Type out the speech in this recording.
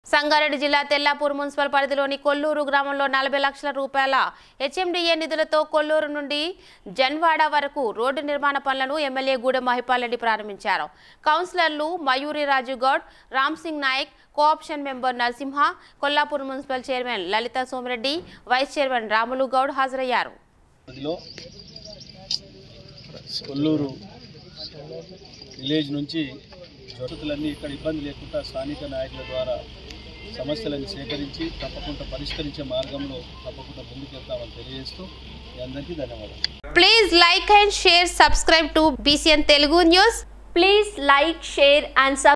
సంగారెడ్డి జిల్లా తెల్లాపూర్ మున్సిపల్ పరిధిలోని కొల్లూరు గ్రామంలో నలభై లక్షల రూపాయల హెచ్ఎండిఏ నిధులతో కొల్లూరు నుండి జన్వాడ వరకు రోడ్డు నిర్మాణ పనులను ఎమ్మెల్యే గూడెం మహిపాల్ రెడ్డి ప్రారంభించారు కౌన్సిలర్లు Mayuri Raju Goud Ram Singh Naik cooption member Narasimha Kollapur municipal chairman Lalitha Somireddy vice chairman Ramulu Goud హాజరయ్యారు పరిధిలో కొల్లూరు విలేజ్ నుంచి వసతులన్నీ ఇక్కడ ఇబ్బంది లేకుండా స్థానిక నాయకుల ద్వారా సమస్యలను సేకరించి తప్పకుండా పరిష్కరించే మార్గంలో తప్పకుండా ముందుకెళ్తామని తెలియజేస్తూ మీ అందరికీ ధన్యవాదాలు please like and share subscribe to BCN Telugu news Please like, share and subscribe.